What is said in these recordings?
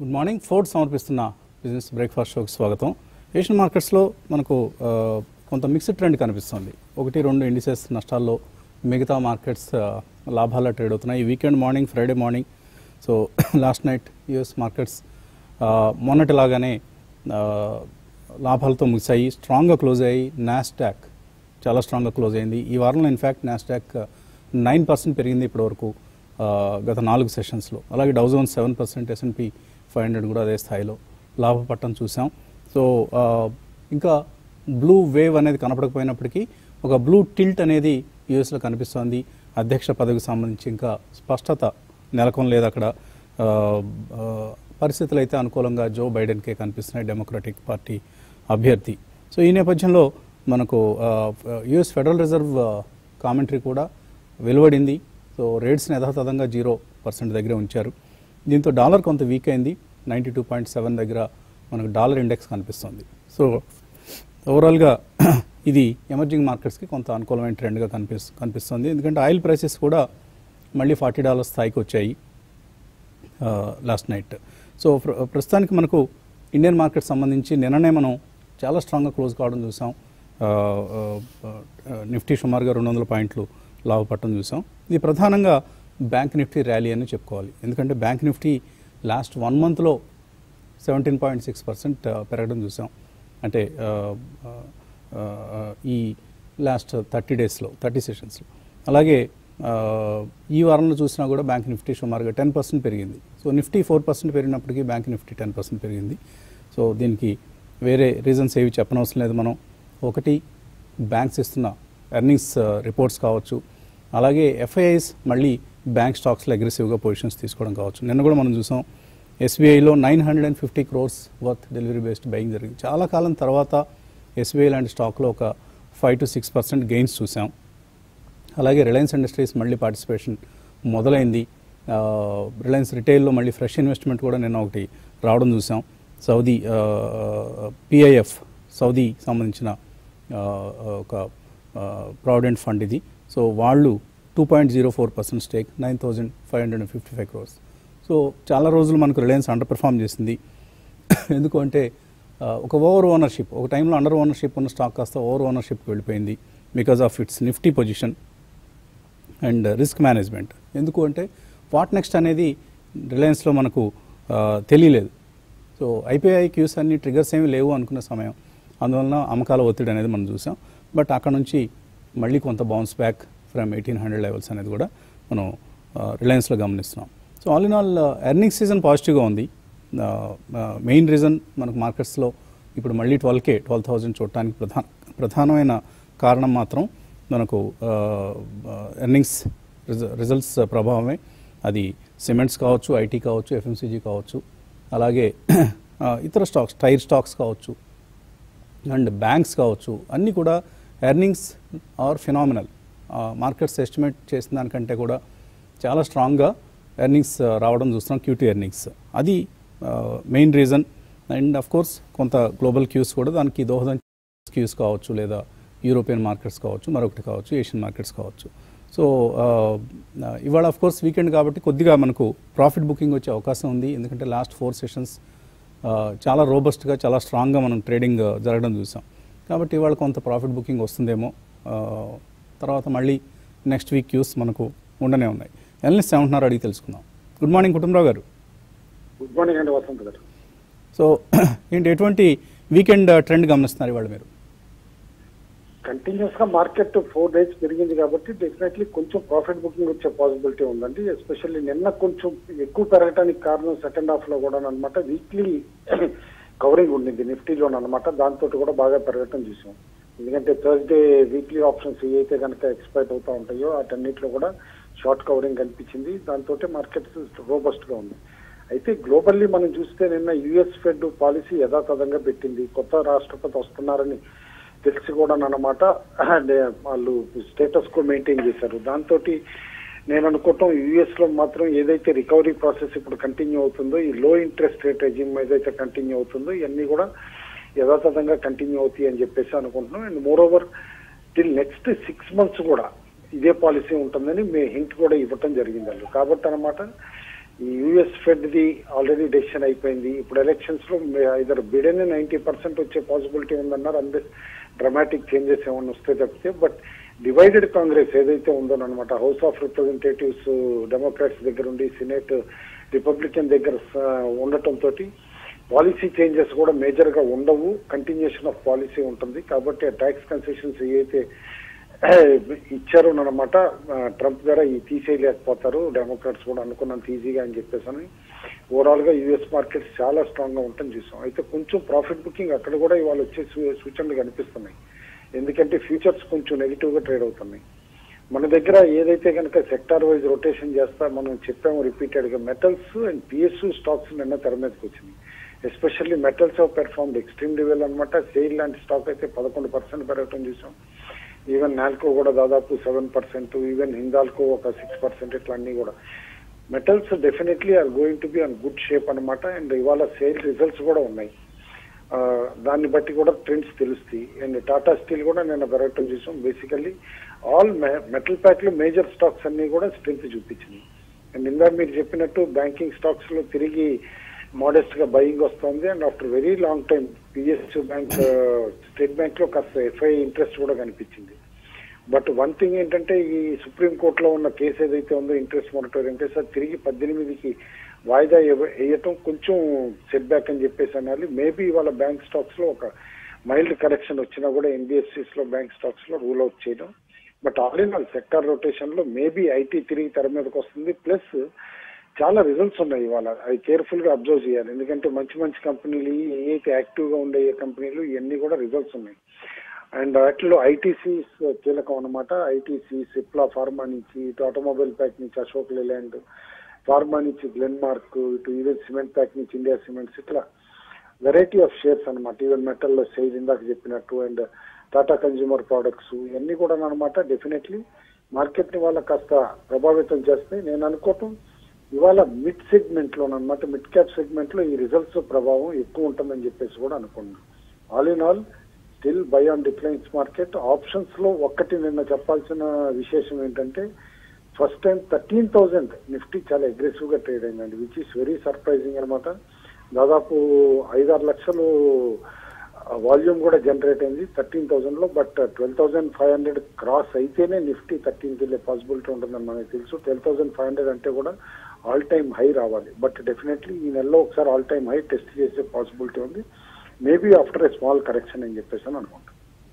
Good morning Ford సమర్పిస్తున్న business breakfast షోకి స్వాగతం ఏషియన్ మార్కెట్స్లో మనకు ఆ, కొంత మిక్స్డ్ ట్రెండ్ కనిపిస్తుంది ఒకటి రెండు ఇండిసెస్ నష్టాల్లో మిగతా మార్కెట్స్ ఆ, లాభాల్లో ట్రేడ్ అవుతున్నాయి ఈ weekend morning Friday morning so last night US markets ఆ, మొన్నటిలాగానే ఆ, లాభాలతో ముగిశాయి స్ట్రాంగ్గా క్లోజ్ అయ్యి నాస్డాక్ చాలా స్ట్రాంగ్గా క్లోజ్ అయింది ఈ వారంలో ఇన్ఫ్యాక్ట్ నాస్డాక్ నైన్ పర్సెంట్ పెరిగింది ఇప్పటివరకు ఆ, గత నాలుగు సెషన్స్లో అలాగే Dow Jones seven percent S&P five hundred కూడా అదే స్థాయిలో లాభపట్టం చూసాం సో ఆ, ఇంకా బ్లూ వేవ్ అనేది కనపడకపోయినప్పటికీ ఒక బ్లూ టిల్ట్ అనేది యుఎస్లో కనిపిస్తోంది అధ్యక్ష పదవికి సంబంధించి ఇంకా స్పష్టత నెలకొని లేదు అక్కడ ఆ, ఆ, పరిస్థితులు అయితే అనుకూలంగా జో బైడెన్కే కనిపిస్తున్నాయి డెమోక్రటిక్ పార్టీ అభ్యర్థి సో ఈ నేపథ్యంలో మనకు యుఎస్ ఫెడరల్ రిజర్వ్ కామెంటరీ కూడా వెలువడింది సో రేట్స్ని యథాతథంగా జీరో పర్సెంట్ దగ్గర ఉంచారు దీంతో డాలర్ కొంత వీక్ అయింది నైంటీ టూ పాయింట్ సెవెన్ దగ్గర మనకు డాలర్ ఇండెక్స్ కనిపిస్తుంది సో ఓవరాల్గా ఇది ఎమర్జింగ్ మార్కెట్స్కి కొంత అనుకూలమైన ట్రెండ్గా కనిపిస్ కనిపిస్తుంది ఎందుకంటే ఆయిల్ ప్రైసెస్ కూడా మళ్ళీ ఫార్టీ డాలర్స్ స్థాయికి వచ్చాయి లాస్ట్ నైట్ సో ప్ర- ప్రస్తుతానికి మనకు ఇండియన్ మార్కెట్ సంబంధించి నిన్ననే మనం చాలా స్ట్రాంగ్గా క్లోజ్ కావడం చూసాం ఆ, ఆ, ఆ, నిఫ్టీ సుమారుగా రెండు వందల పాయింట్లు లాభపట్టడం చూసాం ఇది ప్రధానంగా బ్యాంక్ నిఫ్టీ ర్యాలీ అని చెప్పుకోవాలి ఎందుకంటే బ్యాంక్ నిఫ్టీ లాస్ట్ వన్ మంత్లో సెవెంటీన్ పాయింట్ సిక్స్ పర్సెంట్ పెరగడం చూసాం అంటే ఆ, ఆ, ఆ, ఈ లాస్ట్ థర్టీ డేస్లో థర్టీ సెషన్స్లో అలాగే ఆ, ఈ వారంలో చూసినా కూడా బ్యాంక్ నిఫ్టీ సుమారుగా టెన్ పర్సెంట్ పెరిగింది సో నిఫ్టీ ఫోర్ పర్సెంట్ పెరిగినప్పటికీ బ్యాంక్ నిఫ్టీ టెన్ పర్సెంట్ పెరిగింది సో దీనికి వేరే రీజన్స్ ఏవి చెప్పనవసరం లేదు మనం ఒకటి బ్యాంక్స్ ఇస్తున్న ఎర్నింగ్స్ రిపోర్ట్స్ కావచ్చు అలాగే ఎఫ్ఐఐస్ మళ్ళీ బ్యాంక్ స్టాక్స్లో అగ్రెసివ్గా పొజిషన్స్ తీసుకోవడం కావచ్చు నిన్న కూడా మనం చూసాం ఎస్బీఐలో nine hundred and fifty crores worth delivery based buying జరిగింది చాలా కాలం తర్వాత ఎస్బీఐ లాంటి స్టాక్లో ఒక five to six percent gains చూసాం అలాగే రిలయన్స్ ఇండస్ట్రీస్ మళ్ళీ పార్టిసిపేషన్ మొదలైంది ఆ, రిలయన్స్ రిటైల్లో మళ్ళీ ఫ్రెష్ ఇన్వెస్ట్మెంట్ కూడా నిన్న ఒకటి రావడం చూసాం సౌదీ పిఐఎఫ్ సౌదీ సంబంధించిన ఆ, ఒక ప్రావిడెంట్ ఫండ్ ఇది సో వాళ్ళు two point zero four percent stake nine thousand five hundred and fifty five crores so చాలా రోజులు మనకు రిలయన్స్ అండర్ పెర్ఫామ్ చేసింది ఎందుకు అంటే ఆ, ఒక ఓవర్ ఓనర్షిప్ ఒక టైంలో అండర్ ఓనర్షిప్ ఉన్న స్టాక్ కాస్త ఓవర్ ఓనర్షిప్కి వెళ్ళిపోయింది because of its Nifty position and risk management ఎందుకు అంటే వాట్ నెక్స్ట్ అనేది రిలయన్స్లో మనకు ఆ, తెలియలేదు సో ఐపీఐ క్యూస్ అన్ని ట్రిగర్స్ ఏమీ లేవు అనుకున్న సమయం అందువలన అమ్మకాల ఒత్తిడి అనేది మనం చూసాం బట్ అక్కడ నుంచి మళ్ళీ కొంత bounce back from eighteen hundred levels అనేది కూడా మనం రిలయన్స్లో గమనిస్తున్నాం so all in all earning season పాజిటివ్గా ఉంది మెయిన్ రీజన్ మనకు మార్కెట్స్లో ఇప్పుడు మళ్ళీ ట్వెల్వ్ కే ట్వెల్వ్ థౌజండ్ చూడటానికి ప్రధాన ప్రధానమైన కారణం మాత్రం మనకు ఎర్నింగ్స్ రిజల్ట్స్ ప్రభావమే అది సిమెంట్స్ కావచ్చు ఐటీ కావచ్చు ఎఫ్ఎంసీజీ కావచ్చు అలాగే ఆ, ఇతర స్టాక్స్ టైర్ స్టాక్స్ కావచ్చు అండ్ బ్యాంక్స్ కావచ్చు అన్నీ కూడా earnings are phenomenal markets estimate చేసిన దానికంటే కూడా చాలా స్ట్రాంగ్గా ఎర్నింగ్స్ రావడం చూస్తున్నాం క్యూటీ ఎర్నింగ్స్ అది main reason and of course కొంత గ్లోబల్ క్యూస్ కూడా దానికి దోహదం క్యూస్ కావచ్చు లేదా యూరోపియన్ మార్కెట్స్ కావచ్చు మరొకటి కావచ్చు ఏషియన్ మార్కెట్స్ కావచ్చు సో ఇవాళ అఫ్ కోర్స్ వీకెండ్ కాబట్టి కొద్దిగా మనకు ప్రాఫిట్ బుకింగ్ వచ్చే అవకాశం ఉంది ఎందుకంటే లాస్ట్ ఫోర్ సెషన్స్ చాలా రోబస్ట్గా చాలా స్ట్రాంగ్గా మనం ట్రేడింగ్ జరగడం చూసాం కాబట్టి ఇవాళ కొంత ప్రాఫిట్ బుకింగ్ వస్తుందేమో ఆ, తర్వాత మళ్ళీ నెక్స్ట్ వీక్ క్యూస్ మనకు ఉండనే ఉన్నాయి ఎల్ఎస్ ఏమంటున్నారు అడిగి తెలుసుకుందాం గుడ్ మార్నింగ్ కుటుంబరావు గారు గుడ్ మార్నింగ్ అండి వసంత్ గారు సో ఏంటి ఎటువంటి వీకెండ్ ట్రెండ్ గమనిస్తున్నారు ఇవాళ మీరు కంటిన్యూస్ గా మార్కెట్ ఫోర్ డేస్ పెరిగింది కాబట్టి డెఫినెట్లీ కొంచెం ప్రాఫిట్ బుకింగ్ వచ్చే పాసిబిలిటీ ఉందండి ఎస్పెషల్లీ నిన్న కొంచెం ఎక్కువ పెరగడానికి కారణం సెకండ్ హాఫ్ లో కూడా అనమాట వీక్లీ కవరింగ్ ఉండింది నిఫ్టీలో అనమాట దాంతో కూడా బాగా పెరగటం చూసాం ఎందుకంటే థర్స్డే వీక్లీ ఆప్షన్స్ ఏవైతే కనుక ఎక్స్పైర్ అవుతా ఉంటాయో వాటన్నిటిలో కూడా షార్ట్ కవరింగ్ కనిపించింది దాంతో మార్కెట్ రోబస్ట్ గా ఉంది అయితే గ్లోబల్లీ మనం చూస్తే నిన్న యుఎస్ ఫెడ్ పాలసీ యథాతథంగా పెట్టింది కొత్త రాష్ట్రపతి వస్తున్నారని తెలిసి కూడా అన్నమాట అండ్ వాళ్ళు స్టేటస్ కో మెయింటైన్ చేశారు దాంతో నేను అనుకోవటం యుఎస్ లో మాత్రం ఏదైతే రికవరీ ప్రాసెస్ ఇప్పుడు కంటిన్యూ అవుతుందో ఈ లో ఇంట్రెస్ట్ రేట్ రెజిమ్ ఏదైతే కంటిన్యూ అవుతుందో ఇవన్నీ కూడా యథాతథంగా కంటిన్యూ అవుతాయి అని చెప్పేసి అనుకుంటున్నాం and more over till next six months కూడా ఇదే పాలసీ ఉంటుందని మే హింట్ కూడా ఇవ్వటం జరిగింది వాళ్ళు కాబట్టి అనమాట ఈ US Fed the already decision అయిపోయింది ఇప్పుడు ఎలక్షన్స్ లో ఇద్దరు బిడెన్ నైన్టీ పర్సెంట్ వచ్చే పాసిబిలిటీ ఉందన్నారు అందే డ్రమాటిక్ చేంజెస్ ఏమైనా వస్తే తప్పితే బట్ డివైడెడ్ కాంగ్రెస్ ఏదైతే ఉందో అనమాట హౌస్ ఆఫ్ రిప్రజెంటేటివ్స్ డెమోక్రాట్స్ దగ్గర ఉండి సినేట్ రిపబ్లికన్ దగ్గర ఉండటంతో పాలసీ చేంజెస్ కూడా మేజర్ గా ఉండవు కంటిన్యూషన్ ఆఫ్ పాలసీ ఉంటుంది కాబట్టి ఆ ట్యాక్స్ కన్సెషన్స్ ఏవైతే ఇచ్చారు అనమాట ట్రంప్ గారు ఈ తీసేయలేకపోతారు డెమోక్రాట్స్ కూడా అనుకున్నంత ఈజీగా అని చెప్పేసి అని ఓవరాల్ గా యుఎస్ మార్కెట్స్ చాలా స్ట్రాంగ్ గా ఉంటుంది చూసాం అయితే కొంచెం ప్రాఫిట్ బుకింగ్ అక్కడ కూడా ఇవాళ వచ్చే సూ- సూచనలు కనిపిస్తున్నాయి ఎందుకంటే ఫ్యూచర్స్ కొంచెం నెగిటివ్ గా ట్రేడ్ అవుతున్నాయి మన దగ్గర ఏదైతే కనుక సెక్టార్ వైజ్ రొటేషన్ చేస్తా మనం చెప్పాము రిపీటెడ్ గా మెటల్స్ అండ్ పిఎస్యూ స్టాక్స్ నిన్న తెర మీదకి వచ్చింది especially metals outperformed extreme level అనమాట సేల్ లాంటి స్టాక్ అయితే పదకొండు పర్సెంట్ పెరగటం చూసాం ఈవెన్ నాల్కో కూడా దాదాపు సెవెన్ పర్సెంట్ ఈవెన్ హిందాల్కో ఒక సిక్స్ పర్సెంట్ ఇట్లా అన్ని కూడా metals definitely are going to be in good shape అనమాట అండ్ ఇవాళ సేల్ రిజల్ట్స్ కూడా ఉన్నాయి ఆ, దాన్ని బట్టి కూడా ట్రెండ్స్ తెలుస్తాయి అండ్ టాటా స్టీల్ కూడా నేను పెరగటం చూసాం బేసికల్లీ ఆల్ మెటల్ ప్యాక్ లో మేజర్ స్టాక్స్ అన్ని కూడా స్ట్రెంత్ చూపించింది అండ్ ఇందా మీరు చెప్పినట్టు బ్యాంకింగ్ స్టాక్స్ లో తిరిగి మోడెస్ట్ గా బయింగ్ వస్తుంది and after very long time PSU bank State Bank లో కాస్త ఎఫ్ఐ ఇంట్రెస్ట్ కూడా కనిపించింది బట్ వన్ థింగ్ ఏంటంటే ఈ సుప్రీం కోర్టులో ఉన్న కేసు ఏదైతే ఉందో ఇంట్రెస్ట్ మానిటరింగ్ కేసు అది తిరిగి పద్దెనిమిదికి వాయిదా ఇవ్వ- వేయటం కొంచెం సెట్ బ్యాక్ అని చెప్పేసి అనాలి మేబీ ఇవాళ బ్యాంక్ స్టాక్స్ లో ఒక మైల్డ్ కరెక్షన్ వచ్చినా కూడా ఎన్బిఎఫ్సిస్ లో బ్యాంక్ స్టాక్స్ లో రూల్ అవుట్ చేయడం but all in all sector rotation లో మేబీ ఐటీ తిరిగి తెర మీదకి వస్తుంది ప్లస్ చాలా రిజల్ట్స్ ఉన్నాయి ఇవాళ అవి కేర్ఫుల్ గా అబ్జర్వ్ చేయాలి ఎందుకంటే మంచి మంచి కంపెనీలు ఏవైతే యాక్టివ్ గా ఉండే కంపెనీలు ఇవన్నీ కూడా రిజల్ట్స్ ఉన్నాయి అండ్ వాటిలో ఐటీసీస్ కీలకం అనమాట ఐటీసీ సిప్లా ఫార్మా నుంచి ఇటు ఆటోమొబైల్ ప్యాక్ నుంచి అశోక్ లేలాండ్ ఫార్మా నుంచి గ్లెన్ మార్క్ ఇటు ఈవెన్ సిమెంట్ ప్యాక్ నుంచి ఇండియా సిమెంట్స్ ఇట్లా వెరైటీ ఆఫ్ షేర్స్ అనమాట ఈవెన్ మెటల్ సేల్ ఇందాక చెప్పినట్టు అండ్ టాటా కన్జ్యూమర్ ప్రోడక్ట్స్ ఇవన్నీ కూడా అనమాట డెఫినెట్లీ మార్కెట్ ని వాళ్ళ కాస్త ప్రభావితం చేస్తాయి నేను అనుకోవటం ఇవాళ మిడ్ సెగ్మెంట్ లో అనమాట మిడ్ క్యాప్ సెగ్మెంట్ లో ఈ రిజల్ట్స్ ప్రభావం ఎక్కువ ఉంటుందని చెప్పేసి కూడా అనుకున్నాను all in all still buy on declines market options లో ఒక్కటి నిన్న చెప్పాల్సిన విశేషం ఏంటంటే first time thirteen thousand Nifty చాలా అగ్రెసివ్ గా ట్రేడ్ అయిందండి విచ్ ఇస్ వెరీ సర్ప్రైజింగ్ అనమాట దాదాపు ఐదారు లక్షలు వాల్యూమ్ కూడా జనరేట్ అయింది థర్టీన్ థౌసండ్ లో but twelve thousand five hundred cross అయితేనే నిఫ్టీ థర్టీన్ కి వెళ్ళే పాసిబిలిటీ ఉంటుందని మనకి తెలుసు ట్వెల్వ్ థౌసండ్ ఫైవ్ హండ్రెడ్ అంటే కూడా ఆల్ టైమ్ హై రావాలి బట్ డెఫినెట్లీ ఈ నెలలో ఒకసారి ఆల్ టైమ్ హై టెస్ట్ చేసే పాసిబిలిటీ ఉంది maybe after a small correction అని చెప్పేసి అని అనుకుంటాను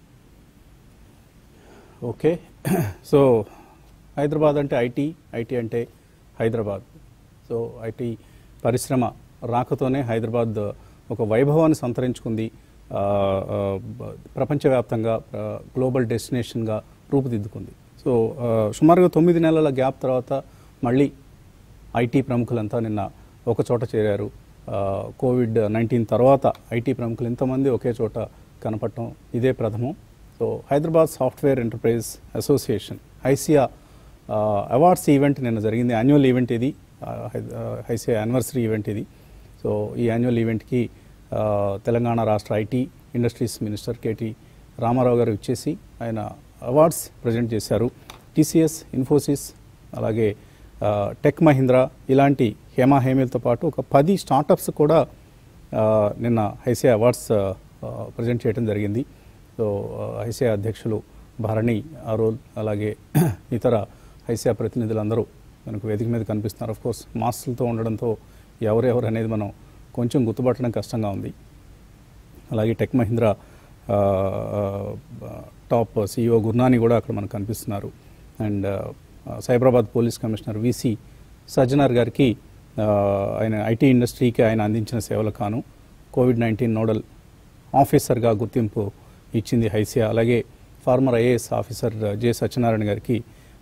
ఓకే సో హైదరాబాద్ అంటే ఐటీ ఐటీ అంటే హైదరాబాద్ సో ఐటీ పరిశ్రమ రాకతోనే హైదరాబాద్ ఒక వైభవాన్ని సంతరించుకుంది ఆ, ఆ, బ- ప్రపంచవ్యాప్తంగా ఆ, గ్లోబల్ డెస్టినేషన్గా రూపుదిద్దుకుంది సో ఆ, సుమారుగా తొమ్మిది నెలల గ్యాప్ తర్వాత మళ్ళీ ఐటీ ప్రముఖులంతా నిన్న ఒక చోట చేరారు ఆ, కోవిడ్ నైన్టీన్ తర్వాత ఐటీ ప్రముఖులు ఎంతమంది ఒకే చోట కనపడటం ఇదే ప్రథమం so Hyderabad software enterprise association HYSEA ఆ, అవార్డ్స్ ఈవెంట్ నిన్న జరిగింది యాన్యువల్ ఈవెంట్ ఇది ఆ, హై- ఆ, ఐసియా యానివర్సరీ ఈవెంట్ ఇది సో ఈ యాన్యువల్ ఈవెంట్కి ఆ, తెలంగాణ రాష్ట్ర IT industries minister KT Rama Rao గారు ఇచ్చేసి ఆయన అవార్డ్స్ ప్రజెంట్ చేశారు టీసీఎస్ ఇన్ఫోసిస్ అలాగే ఆ, టెక్ మహీంద్రా ఇలాంటి హేమా హేమిలతో పాటు ఒక పది స్టార్టప్స్ కూడా ఆ, నిన్న ఐసిఐ అవార్డ్స్ ప్రజెంట్ చేయడం జరిగింది సో ఆ, ఐసిఐ అధ్యక్షులు భరణి అరోల్ అలాగే ఇతర ఐసిఐ ప్రతినిధులందరూ మనకు వేదిక మీద కనిపిస్తున్నారు ఆఫ్ కోర్స్ మాస్కులతో ఉండడంతో ఎవరెవరు అనేది మనం కొంచెం గుర్తుపట్టడం కష్టంగా ఉంది అలాగే టెక్ మహీంద్రా ఆ, ఆ, టాప్ సిఇఓ గుర్నాని కూడా అక్కడ మనకు కనిపిస్తున్నారు అండ్ ఆ, Cyberabad police commissioner VC Sajjanar గారికి ఆ, ఆయన ఐటీ ఇండస్ట్రీకి ఆయన అందించిన సేవలకు కాను కోవిడ్ నైన్టీన్ నోడల్ ఆఫీసర్గా గుర్తింపు ఇచ్చింది హైసియా అలాగే former IAS officer J Satyanarayana గారికి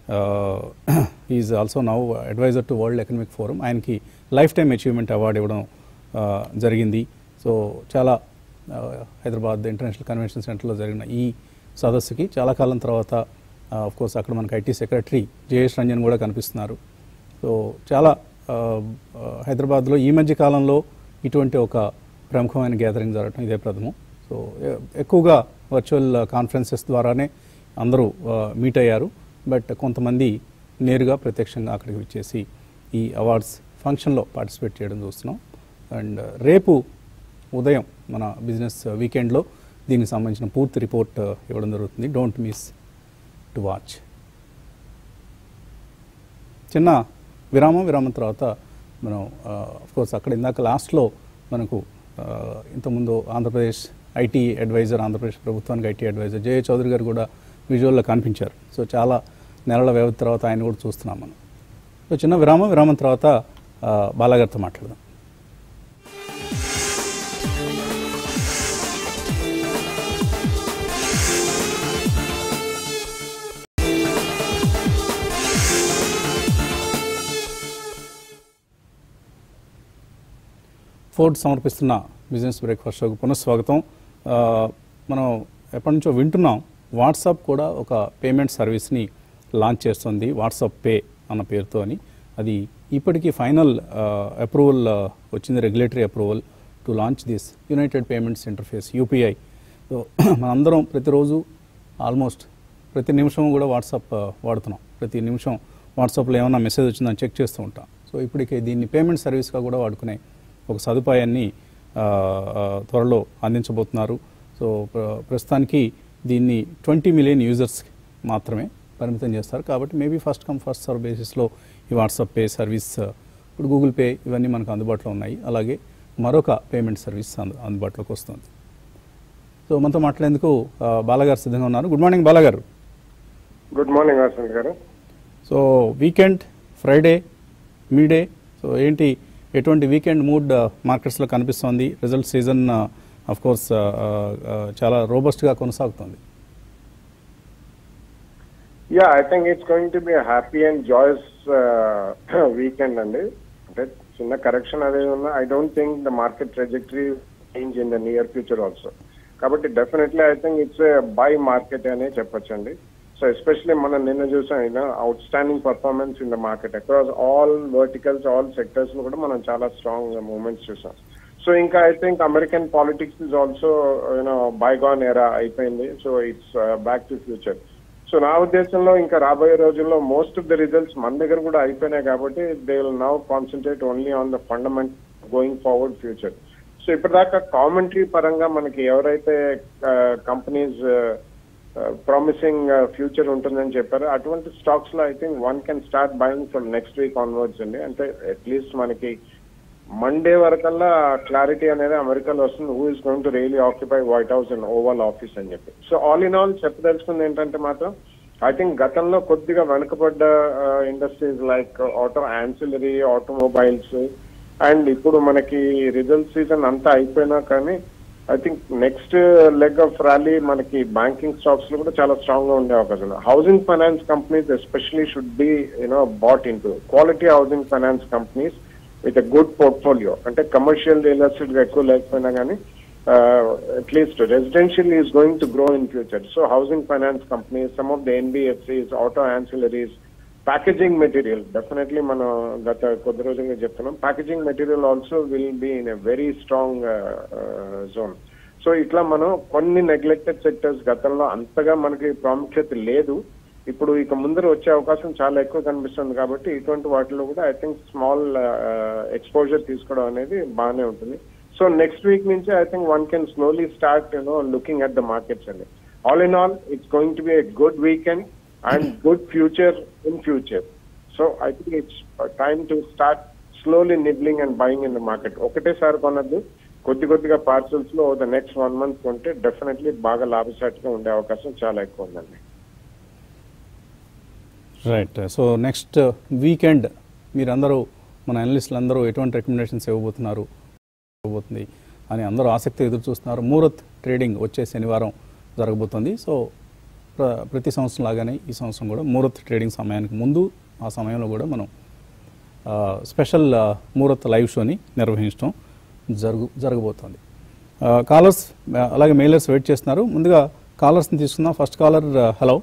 is also now adviser to World Economic Forum ఆయనకి లైఫ్ టైమ్ అచీవ్మెంట్ అవార్డు ఇవ్వడం ఆ, జరిగింది సో చాలా ఆ, హైదరాబాద్ ఇంటర్నేషనల్ కన్వెన్షన్ సెంటర్లో జరిగిన ఈ సదస్సుకి చాలా కాలం తర్వాత ఆఫ్ కోర్స్ అక్కడ మనకు ఐటీ సెక్రటరీ జయేష్ రంజన్ కూడా కనిపిస్తున్నారు సో చాలా ఆ, ఆ, హైదరాబాద్లో ఈ మధ్య కాలంలో ఇటువంటి ఒక ప్రముఖమైన గ్యాదరింగ్ జరగడం ఇదే ప్రథమం సో ఎ- ఎక్కువగా వర్చువల్ కాన్ఫరెన్సెస్ ద్వారానే అందరూ మీట్ అయ్యారు బట్ కొంతమంది నేరుగా ప్రత్యక్షంగా అక్కడికి వచ్చేసి ఈ అవార్డ్స్ ఫంక్షన్లో పార్టిసిపేట్ చేయడం చూస్తున్నాం అండ్ రేపు ఉదయం మన బిజినెస్ వీకెండ్లో దీనికి సంబంధించిన పూర్తి రిపోర్ట్ ఇవ్వడం జరుగుతుంది డోంట్ మిస్ టు వాచ్ చిన్న విరామం విరామం తర్వాత మనం కోర్స్ అక్కడ ఇందాక లాస్ట్లో మనకు ఆ, ఇంతకుముందు ఆంధ్రప్రదేశ్ ఐటీ అడ్వైజర్ ఆంధ్రప్రదేశ్ ప్రభుత్వానికి ఐటీ అడ్వైజర్ జయ చౌదరి గారు కూడా విజువల్లో కనిపించారు సో చాలా నెలల వ్యవధి తర్వాత ఆయన కూడా చూస్తున్నాం మనం సో చిన్న విరామం విరామం తర్వాత ఆ, బాలాగారితో మాట్లాడదాం ఫోర్డ్ సమర్పిస్తున్న బిజినెస్ బ్రేక్ఫాస్ట్ షోకు పునఃస్వాగతం ఆ, మనం ఎప్పటి నుంచో వింటున్నాం వాట్సాప్ కూడా ఒక పేమెంట్ సర్వీస్ని లాంచ్ చేస్తుంది వాట్సాప్ పే అన్న పేరుతో అని అది ఇప్పటికీ ఫైనల్ అప్రూవల్ వచ్చింది regulatory approval to launch this United Payments Interface UPI so మనందరం ప్రతిరోజు ఆల్మోస్ట్ ప్రతి నిమిషం కూడా వాట్సాప్ ఆ, వాడుతున్నాం ప్రతి నిమిషం వాట్సాప్లో ఏమైనా మెసేజ్ వచ్చిందని చెక్ చేస్తూ ఉంటాం సో ఇప్పటికే దీన్ని పేమెంట్ సర్వీస్గా కూడా వాడుకునే ఒక సదుపాయాన్ని ఆ, ఆ, త్వరలో అందించబోతున్నారు సో ప్ర- ప్రస్తుతానికి దీన్ని ట్వంటీ మిలియన్ యూజర్స్ మాత్రమే పరిమితం చేస్తారు కాబట్టి maybe first come first serve బేసిస్లో ఈ వాట్సాప్ పే సర్వీస్ ఆ, ఇప్పుడు గూగుల్ పే ఇవన్నీ మనకు అందుబాటులో ఉన్నాయి అలాగే మరొక పేమెంట్ సర్వీస్ అందు అందుబాటులోకి వస్తుంది సో మనతో మాట్లాడేందుకు ఆ, బాలగారు సిద్ధంగా ఉన్నారు గుడ్ మార్నింగ్ బాలగారు గుడ్ మార్నింగ్ వసంత్ గారు సో వీకెండ్ ఫ్రైడే మీడే సో ఏంటి ఎటువంటి వీకెండ్ మూడ్ మార్కెట్స్లో కనిపిస్తోంది రిజల్ట్ సీజన్ అఫ్ కోర్స్ చాలా రోబస్ట్గా కొనసాగుతుంది yeah I think it's going to be happy and joyous weekend అండి అంటే చిన్న కరెక్షన్ అదే ఉన్నా I don't think the market trajectory change in the near future also కాబట్టి definitely I think it's buy market అనే చెప్పొచ్చండి సో ఎస్పెషలీ మనం నిన్న చూసాం outstanding performance in the market across all verticals all sectors లో కూడా మనం చాలా స్ట్రాంగ్ మూమెంట్స్ చూసాం సో ఇంకా I think American politics is also you know bygone era అయిపోయింది so it's back to future so నా ఉద్దేశంలో ఇంకా రాబోయే రోజుల్లో మోస్ట్ ఆఫ్ ద రిజల్ట్స్ మన దగ్గర కూడా అయిపోయినాయి కాబట్టి they will now concentrate only on the fundament going forward future so ఇప్పటిదాకా కామెంటరీ పరంగా మనకి ఎవరైతే కంపెనీస్ ప్రామిసింగ్ ఫ్యూచర్ ఉంటుందని చెప్పారో అటువంటి స్టాక్స్ లో I think one can start buying from next week onwards అండి అంటే అట్లీస్ట్ మనకి మండే వరకల్లా క్లారిటీ అనేది అమెరికాలో వస్తుంది who is going to really occupy white house and oval office అని చెప్పి సో ఆల్ ఇన్ ఆల్ చెప్పదలుచుకుంది ఏంటంటే మాత్రం ఐ థింక్ గతంలో కొద్దిగా వెనుకబడ్డ industries like auto ancillary automobiles and ఇప్పుడు మనకి రిజల్ట్ సీజన్ అంతా అయిపోయినా కానీ I think next leg of rally మనకి బ్యాంకింగ్ స్టాక్స్ లో కూడా చాలా స్ట్రాంగ్ గా ఉండే అవకాశం ఉంది housing finance companies especially should be you know bought in to quality housing finance companies with a good portfolio అంటే కమర్షియల్ రియల్ ఎస్టేట్ ఎక్కువ లేకపోయినా కానీ at least residential is going to grow in future so housing finance companies some of the NBFCs auto ancillaries packaging material definitely మనం గత కొద్ది రోజులుగా చెప్తున్నాం packaging material also will be in a very strong zone so ఇట్లా మనం కొన్ని neglected sectors గతంలో అంతగా మనకి ప్రాముఖ్యత లేదు ఇప్పుడు ఇక ముందర వచ్చే అవకాశం చాలా ఎక్కువ కనిపిస్తుంది కాబట్టి ఇటువంటి వాటిలో కూడా ఐ థింక్ స్మాల్ ఎక్స్పోజర్ తీసుకోవడం అనేది బాగానే ఉంటుంది సో నెక్స్ట్ వీక్ నుంచి I think one can slowly start you know looking at the markets అండి all in all it's going to be a good weekend and good future in future so I think it's time to start slowly nibbling and buying in the market ఒకటేసారి కొనద్దు కొద్ది కొద్దిగా parcels లో the next one month కొంటే definitely బాగా లాభసాటిగా ఉండే అవకాశం చాలా ఎక్కువ ఉందండి రైట్ సో నెక్స్ట్ వీకెండ్ మీరందరూ మన అనలిస్టులు అందరూ ఎటువంటి రికమెండేషన్స్ ఇవ్వబోతున్నారు ఇవ్వబోతుంది అని అందరూ ఆసక్తి ఎదురు చూస్తున్నారు ముహూర్త్ ట్రేడింగ్ వచ్చే శనివారం జరగబోతుంది సో ప్ర ప్రతి సంవత్సరం లాగానే ఈ సంవత్సరం కూడా ముహూర్త్ ట్రేడింగ్ సమయానికి ముందు ఆ సమయంలో కూడా మనం ఆ, స్పెషల్ ఆ, ముహూర్త్ లైవ్ షోని నిర్వహించడం జరుగు జరగబోతోంది ఆ, కాలర్స్ ఆ, అలాగే మెయిలర్స్ వెయిట్ చేస్తున్నారు ముందుగా కాలర్స్ని తీసుకుందాం ఫస్ట్ కాలర్ ఆ, హలో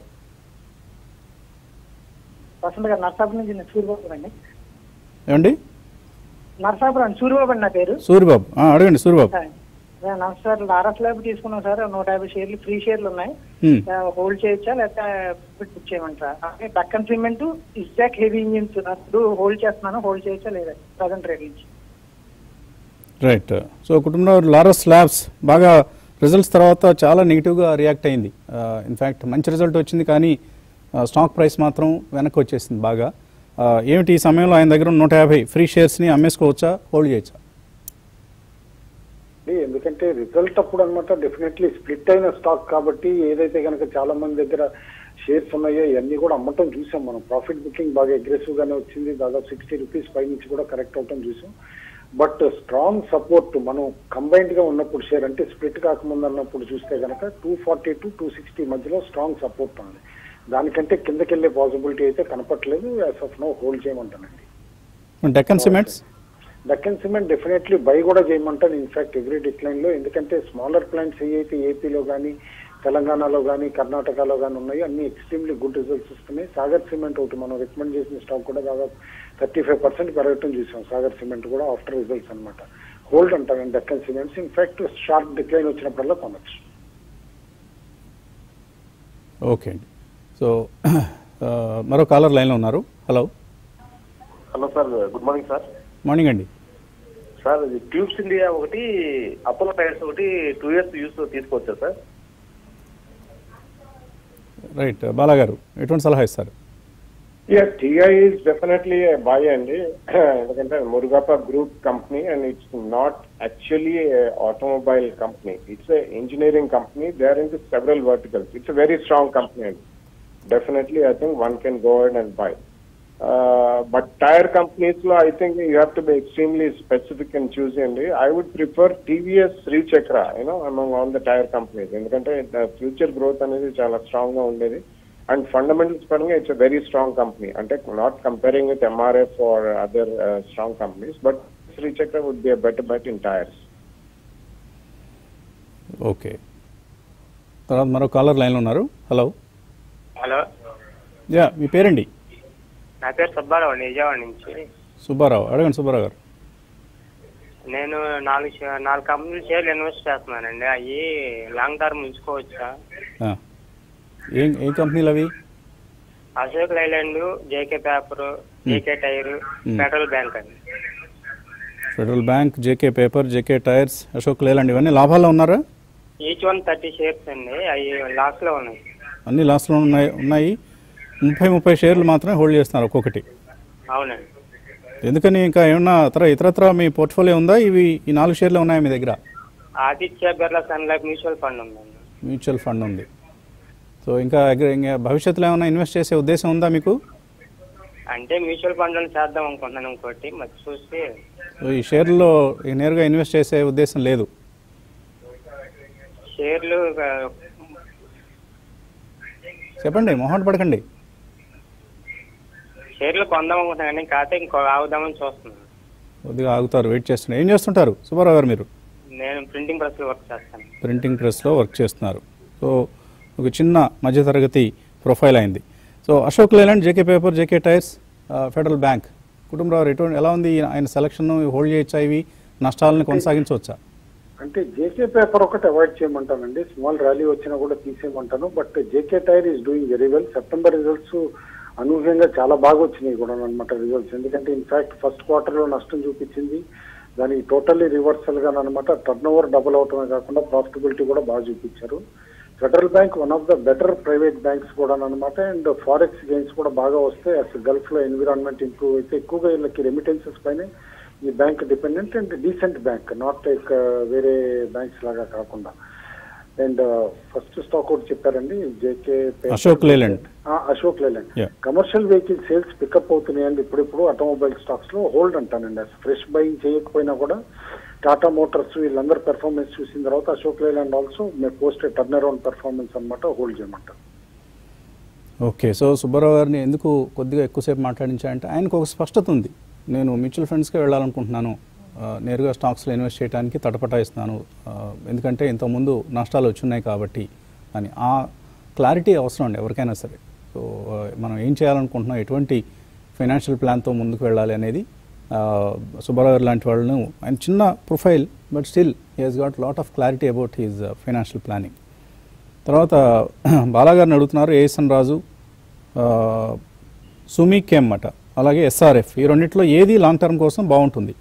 వసంత గారు నర్సాపురం నుంచి నేను సూర్యబాబు అండి ఏమండి నర్సాపురం సూర్యబాబు అండి నా పేరు సూర్యబాబు ఆ, అడగండి సూర్యబాబు అదే నమస్తే సార్ లారస్ ల్యాబ్ తీసుకున్నాం సార్ నూట యాభై షేర్లు ఫ్రీ షేర్లు ఉన్నాయి హ్మ్. హోల్డ్ చేయొచ్చా లేకపోతే బుక్ చేయమంటారా అలాగే డక్కన్ సిమెంట్ ఇస్జాక్ హెవీ ఇంజిన్స్ ఇప్పుడు హోల్డ్ చేస్తున్నాను హోల్డ్ చేయొచ్చా లేదా ప్రజెంట్ రేట్ నుంచి రైట్ సో కుటుంబంలో లారస్ ల్యాబ్స్ బాగా రిజల్ట్స్ తర్వాత చాలా నెగిటివ్గా రియాక్ట్ అయింది ఇన్ఫ్యాక్ట్ మంచి రిజల్ట్ వచ్చింది కానీ స్టాక్ ప్రైస్ మాత్రం వెనక్కి వచ్చేసింది బాగా ఆ, ఏమిటి ఈ సమయంలో ఆయన దగ్గర ఉన్న నూట యాభై ఫ్రీ షేర్స్ని అమ్మేసుకోవచ్చా హోల్డ్ చేయొచ్చా అంటే ఎందుకంటే రిజల్ట్ అప్పుడు అనమాట డెఫినెట్లీ స్ప్లిట్ అయిన స్టాక్ కాబట్టి ఏదైతే కనుక చాలా మంది దగ్గర షేర్స్ ఉన్నాయో ఇవన్నీ కూడా అమ్మటం చూసాం మనం ప్రాఫిట్ బుకింగ్ బాగా అగ్రెసివ్ గానే వచ్చింది దాదాపు సిక్స్టీ రూపీస్ పై నుంచి కూడా కరెక్ట్ అవటం చూసాం బట్ స్ట్రాంగ్ సపోర్ట్ మనం కంబైన్డ్ గా ఉన్నప్పుడు షేర్ అంటే స్ప్లిట్ కాకముందు అన్నప్పుడు చూస్తే కనుక two forty to two sixty మధ్యలో స్ట్రాంగ్ సపోర్ట్ ఉంది దానికంటే కిందకి వెళ్ళే పాసిబిలిటీ అయితే కనపట్లేదు యాజ్ ఆఫ్ నో హోల్డ్ చేయమంటానండి Deccan cements Deccan cement definitely buy కూడా చేయమంటాను ఇన్ఫాక్ట్ ఎవ్రీ డిక్లైన్ లో ఎందుకంటే స్మాలర్ ప్లాంట్స్ ఏవైతే ఏపీలో కానీ తెలంగాణలో కానీ కర్ణాటకలో కానీ ఉన్నాయో అన్ని ఎక్స్ట్రీమ్లీ గుడ్ రిజల్ట్స్ వస్తున్నాయి సాగర్ సిమెంట్ ఒకటి మనం రికమెండ్ చేసిన స్టాక్ కూడా దాదాపు థర్టీ ఫైవ్ పర్సెంట్ పెరగటం చూసాం సాగర్ సిమెంట్ కూడా ఆఫ్టర్ రిజల్ట్స్ అన్నమాట హోల్డ్ అంటాం Deccan cements in fact sharp decline వచ్చినప్పుడల్లా కొనొచ్చు ఓకే అండి సో ఆ, మరో కాలర్ లైన్లో ఉన్నారు hello hello sir good morning sir morning అండి సార్ ఇది ట్యూబ్స్ ఇండియా ఒకటి అపోలో టైర్స్ ఒకటి టూ ఇయర్స్ యూస్ తీసుకోవచ్చా సార్ రైట్ బాలా గారు ఎటువంటి సలహా ఇస్తారు Yeah, TI is definitely a buy అండి ఎందుకంటే Murugappa group company and it's not actually automobile company it's engineering company they are in several verticals it's very strong company అండి definitely I think one can go add and buy but tyre companies లో I think you have to be extremely specific and choose అండి I would prefer TVS Srichakra you know among all the tyre companies ఎందుకంటే future growth అనేది చాలా strong గా ఉండేది and fundamentals పరంగా it's very strong company అంటే not comparing with MRF or other strong companies but Srichakra would be better bet in tyres okay తర్వాత మరో caller లైన్లో ఉన్నారు హలో హలో యా మీ పేరండి నా పేరు సుబ్బారావు అండి విజయవాడ నుంచి సుబ్బారావు అడగండి సుబ్బారావు గారు నేను నాలుగు షే- నాలుగు కంపెనీలు షేర్లు ఇన్వెస్ట్ చేస్తున్నానండి అవి లాంగ్ టర్మ్ ఉంచుకోవచ్చా ఆ. ఏం ఏం కంపెనీలు అవి Ashok Leyland JK paper JK tyre federal bank అండి federal bank JK paper JK tyres Ashok Leyland ఇవన్నీ లాభాల్లో ఉన్నారా ఈచ్ వన్ థర్టీ షేర్స్ అండి అవి లాస్ లో ఉన్నాయి అన్ని లాస్ట్లో ఉన్నాయి ఉన్నాయి ముప్పై ముప్పై షేర్లు మాత్రమే హోల్డ్ చేస్తున్నారు ఒక్కొక్కటి అవునండి ఎందుకని ఇంకా ఏమన్నా ఇతర ఇతరత్ర మీ పోర్ట్ఫోలియో ఉందా ఇవి ఈ నాలుగు షేర్లు ఉన్నాయా మీ దగ్గర Aditya Birla sun life mutual fund ఉందండి మ్యూచువల్ ఫండ్ ఉంది సో ఇంకా అగ్ర- ఇంకా భవిష్యత్తులో ఏమైనా ఇన్వెస్ట్ చేసే ఉద్దేశం ఉందా మీకు అంటే మ్యూచువల్ ఫండ్ చేద్దాం అనుకుంటున్నాను ఇంకోటి మరి చూసి సో ఈ షేర్లలో ఈ నేరుగా ఇన్వెస్ట్ చేసే ఉద్దేశం లేదు షేర్లు ఆ, చెప్పండి మొహమాట పడకండి షేర్లు కొందాం అనుకుంటున్నాను కాకపోతే ఇంకో ఆగుదామని చూస్తున్నాను కొద్దిగా ఆగుతారు వెయిట్ చేస్తున్నారు ఏం చేస్తుంటారు సుబ్బారావు గారు మీరు నేను ప్రింటింగ్ ప్రెస్ వర్క్ చేస్తాను ప్రింటింగ్ ప్రెస్లో వర్క్ చేస్తున్నారు సో ఒక చిన్న మధ్యతరగతి ప్రొఫైల్ అయింది so Ashok Leyland JK paper JK tyres ఆ, ఫెడరల్ బ్యాంక్ కుటుంబరావు ఎటువంటి ఎలా ఉంది ఆయన సెలక్షన్ హోల్డ్ చేయొచ్చా ఇవి నష్టాలను కొనసాగించవచ్చా అంటే జేకే పేపర్ ఒకటి అవాయిడ్ చేయమంటానండి స్మాల్ ర్యాలీ వచ్చినా కూడా తీసేయమంటాను but JK tyre is doing very well September results అనూహ్యంగా చాలా బాగా వచ్చినాయి కూడా అనమాట రిజల్ట్స్ ఎందుకంటే ఇన్ఫాక్ట్ ఫస్ట్ క్వార్టర్ లో నష్టం చూపించింది దానికి టోటల్లీ రివర్సల్ గా అనమాట టర్న్ ఓవర్ డబుల్ అవటమే కాకుండా ప్రాఫిటబిలిటీ కూడా బాగా చూపించారు federal bank one of the better private banks కూడా అనమాట అండ్ ఫారెక్స్ గెయిన్స్ కూడా బాగా వస్తాయి అసలు గల్ఫ్ లో ఎన్విరాన్మెంట్ ఇంప్రూవ్ అయితే ఎక్కువగా వీళ్ళకి రెమిటెన్సెస్ పైన ఈ bank dependent and decent bank not like వేరే బ్యాంక్స్ లాగా కాకుండా అండ్ ఫస్ట్ స్టాక్ ఒకటి చెప్పారండి JK Ashok Leyland. Ashok Leyland Yeah. Commercial vehicle sales pickup అవుతున్నాయండి ఇప్పుడిప్పుడు ఆటోమొబైల్ స్టాక్స్ లో హోల్డ్ అంటానండి ఫ్రెష్ బయింగ్ చేయకపోయినా కూడా టాటా మోటార్స్ వీళ్ళందరూ పెర్ఫార్మెన్స్ చూసిన తర్వాత Ashok Leyland also may post turn around performance అనమాట హోల్డ్ చేయమంటారు ఓకే సో సుబ్బారావు గారిని ఎందుకు కొద్దిగా ఎక్కువసేపు మాట్లాడించాలంటే ఆయనకు ఒక స్పష్టత ఉంది నేను మ్యూచువల్ ఫండ్స్కే వెళ్ళాలనుకుంటున్నాను ఆ, నేరుగా స్టాక్స్లో ఇన్వెస్ట్ చేయడానికి తటపటాయిస్తున్నాను ఆ, ఎందుకంటే ఇంతకుముందు నష్టాలు వచ్చున్నాయి కాబట్టి అని ఆ క్లారిటీ అవసరం అండి ఎవరికైనా సరే సో ఆ, మనం ఏం చేయాలనుకుంటున్నాం ఎటువంటి ఫైనాన్షియల్ ప్లాన్తో ముందుకు వెళ్ళాలి అనేది ఆ, సుబ్బారావు గారు లాంటి వాళ్ళను ఆయన చిన్న profile but still he has got lot of clarity about his financial planning తర్వాత బాలాగారిని అడుగుతున్నారు ఏఎస్ఎన్ రాజు ఆ, సుమి కెమ్ అట అలాగే ఎస్ఆర్ఎఫ్ ఈ రెండిట్లో ఏది లాంగ్ టర్మ్ కోసం బాగుంటుంది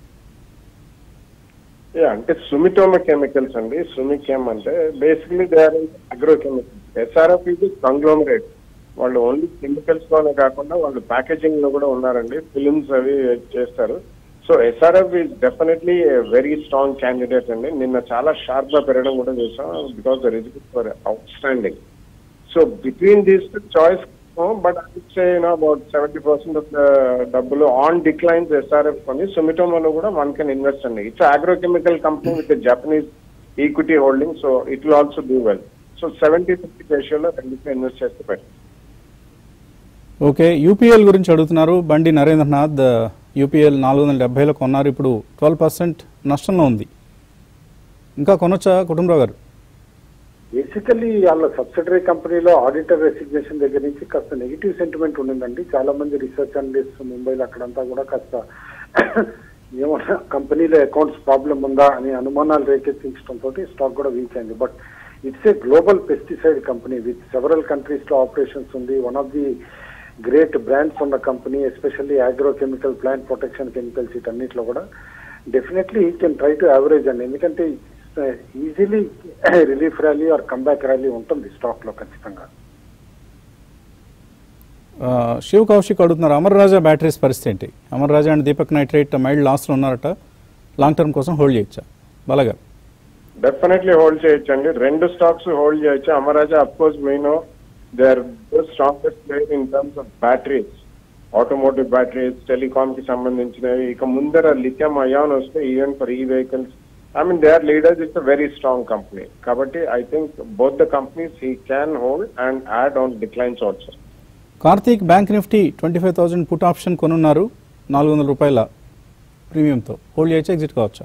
Yeah, అంటే సుమిటోమ కెమికల్స్ అండి సుమికెమ్ అంటే basically they are agro chemicals SRF ఇది కంగ్లోమరేట్ వాళ్ళు ఓన్లీ కెమికల్స్ లోనే కాకుండా వాళ్ళు ప్యాకేజింగ్ లో కూడా ఉన్నారండి ఫిలిమ్స్ అవి చేస్తారు so SRF is definitely very strong candidate అండి నిన్న చాలా షార్ప్ గా పెరగడం కూడా చూసాం because the results for outstanding so between these choice but I say you know about seventy percent of the డబ్బులు ఆన్ డిక్లైన్స్ ఎస్ఆర్ఎఫ్ కొని సుమిటోమోలో కూడా వన్ కెన్ ఇన్వెస్ట్ అండి it's agrochemical company with Japanese equity holding so it will also do well so seventy fifty రేషియోలో రెండింటిని invest చేస్తే better okay UPL గురించి అడుగుతున్నారు బండి నరేంద్రనాథ్ యూపీఎల్ నాలుగు వందల డెబ్బైలో కొన్నారు ఇప్పుడు ట్వెల్వ్ పర్సెంట్ నష్టంలో ఉంది ఇంకా కొనొచ్చా కుటుంబరావు గారు బేసికల్లీ వాళ్ళ సబ్సిడరీ కంపెనీలో ఆడిటర్ రెసిగ్నేషన్ దగ్గర నుంచి కాస్త నెగిటివ్ సెంటిమెంట్ ఉండిందండి చాలా మంది రీసెర్చ్ అనలిస్ట్ ముంబైలో అక్కడంతా కూడా కాస్త ఏమన్నా కంపెనీలో అకౌంట్స్ ప్రాబ్లం ఉందా అని అనుమానాలు రేకెత్తించడంతో స్టాక్ కూడా వీక్ అయింది but it's a global pesticide company with several countries లో ఆపరేషన్స్ ఉంది one of the great brands ఉన్న company especially agro chemical plant protection chemicals వీటన్నిటిలో కూడా డెఫినెట్లీ ఈ కెన్ ట్రై టు యావరేజ్ అండి ఎందుకంటే easily relief rally or comeback rally ఉంటుంది stock లో ఖచ్చితంగా ఆ, శివ్ కౌశిక్ అడుగుతున్నారు అమర్ రాజా బ్యాటరీస్ పరిస్థితి ఏంటి Amar Raja and Deepak nitrate mild లాస్లో ఉన్నారట లాంగ్ టర్మ్ కోసం హోల్డ్ చేయొచ్చా బాలగా డెఫినెట్లీ హోల్డ్ చేయొచ్చండి రెండు స్టాక్స్ హోల్డ్ చేయొచ్చు Amaraja of course mean they are strongest player in terms of batteries automotive batteries telecom కి సంబంధించినవి ఇక ముందర లిథియం అయాన్ వస్తే even for e vehicles I mean they are leaders it's very strong company కాబట్టి I think both the companies he can hold and add on declines also Karthik bank nifty twenty five thousand put option కొనున్నారు నాలుగు వందల రూపాయల ప్రీమియంతో hold చేయొచ్చా exit కావచ్చా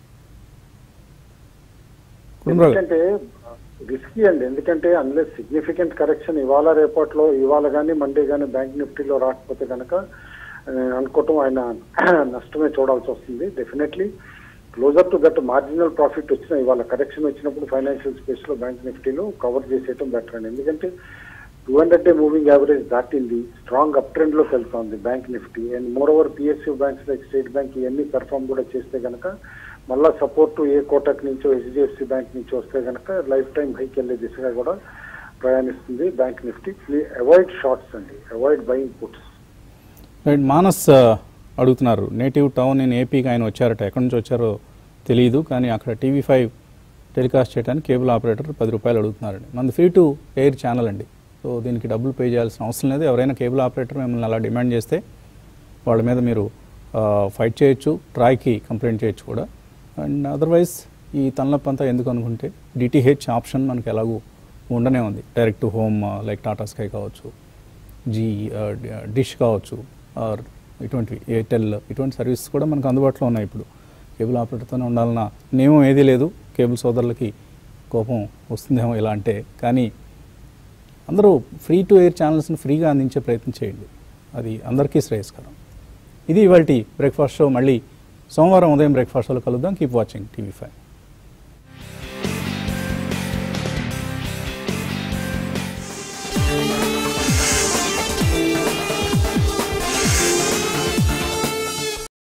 Kutumbarao garu ఎందుకంటే risky అండి ఎందుకంటే అన్లెస్ సిగ్నిఫికెంట్ కరెక్షన్ ఇవాళ రేపట్లో ఇవాళ కానీ మండే కానీ బ్యాంక్ నిఫ్టీలో రాకపోతే కనుక అనుకోవటం ఆయన నష్టమే చూడాల్సి వస్తుంది definitely closer to that marginal profit వచ్చిన ఇవాళ కరెక్షన్ వచ్చినప్పుడు ఫైనాన్షియల్ స్పేస్ లో బ్యాంక్ నిఫ్టీలో కవర్ చేసేయటం బెటర్ అండి ఎందుకంటే two hundred day moving average దాటింది స్ట్రాంగ్ అప్ ట్రెండ్ లోకి వెళ్తోంది bank nifty and more moreover PSU banks like state bank ఇవన్నీ పెర్ఫామ్ కూడా చేస్తే గనక మళ్ళా సపోర్ట్ ఏ కోటక్ నుంచో హెచ్డిఎఫ్సి బ్యాంక్ నుంచి వస్తే గనక లైఫ్ టైం హైక్ వెళ్ళే దిశగా కూడా ప్రయాణిస్తుంది బ్యాంక్ నిఫ్టీ అవాయిడ్ షార్ట్స్ అండి avoid buying puts right Manas ఆ, అడుగుతున్నారు నేటివ్ టౌన్ ఇన్ ఏపీకి ఆయన వచ్చారట ఎక్కడి నుంచి వచ్చారో తెలియదు కానీ అక్కడ టీవీ ఫైవ్ టెలికాస్ట్ చేయడానికి కేబుల్ ఆపరేటర్ పది రూపాయలు అడుగుతున్నారండి మనది ఫ్రీ టు ఎయిర్ ఛానల్ అండి సో దీనికి డబ్బులు పే చేయాల్సిన అవసరం లేదు ఎవరైనా కేబుల్ ఆపరేటర్ మిమ్మల్ని అలా డిమాండ్ చేస్తే వాళ్ళ మీద మీరు ఫైట్ చేయొచ్చు ట్రాయ్కి కంప్లైంట్ చేయొచ్చు కూడా అండ్ అదర్వైజ్ ఈ తలనొప్పి అంతా ఎందుకు అనుకుంటే డిటిహెచ్ ఆప్షన్ మనకి ఎలాగూ ఉండనే ఉంది direct to home like Tata sky కావచ్చు జీ డిష్ కావచ్చు ఆర్ ఇటువంటి ఎయిర్టెల్ ఇటువంటి సర్వీసెస్ కూడా మనకు అందుబాటులో ఉన్నాయి ఇప్పుడు కేబుల్ ఆపరేటర్తోనే ఉండాలన్న నియమం ఏదీ లేదు కేబుల్ సోదరులకి కోపం వస్తుందేమో ఇలా అంటే కానీ అందరూ ఫ్రీ టు ఎయిర్ ఛానల్స్ని ఫ్రీగా అందించే ప్రయత్నం చేయండి అది అందరికీ శ్రేయస్కరం ఇది ఇవాళ బ్రేక్ఫాస్ట్ షో మళ్ళీ సోమవారం ఉదయం బ్రేక్ఫాస్ట్ షోలో కలుద్దాం కీప్ వాచింగ్ టీవీ ఫైవ్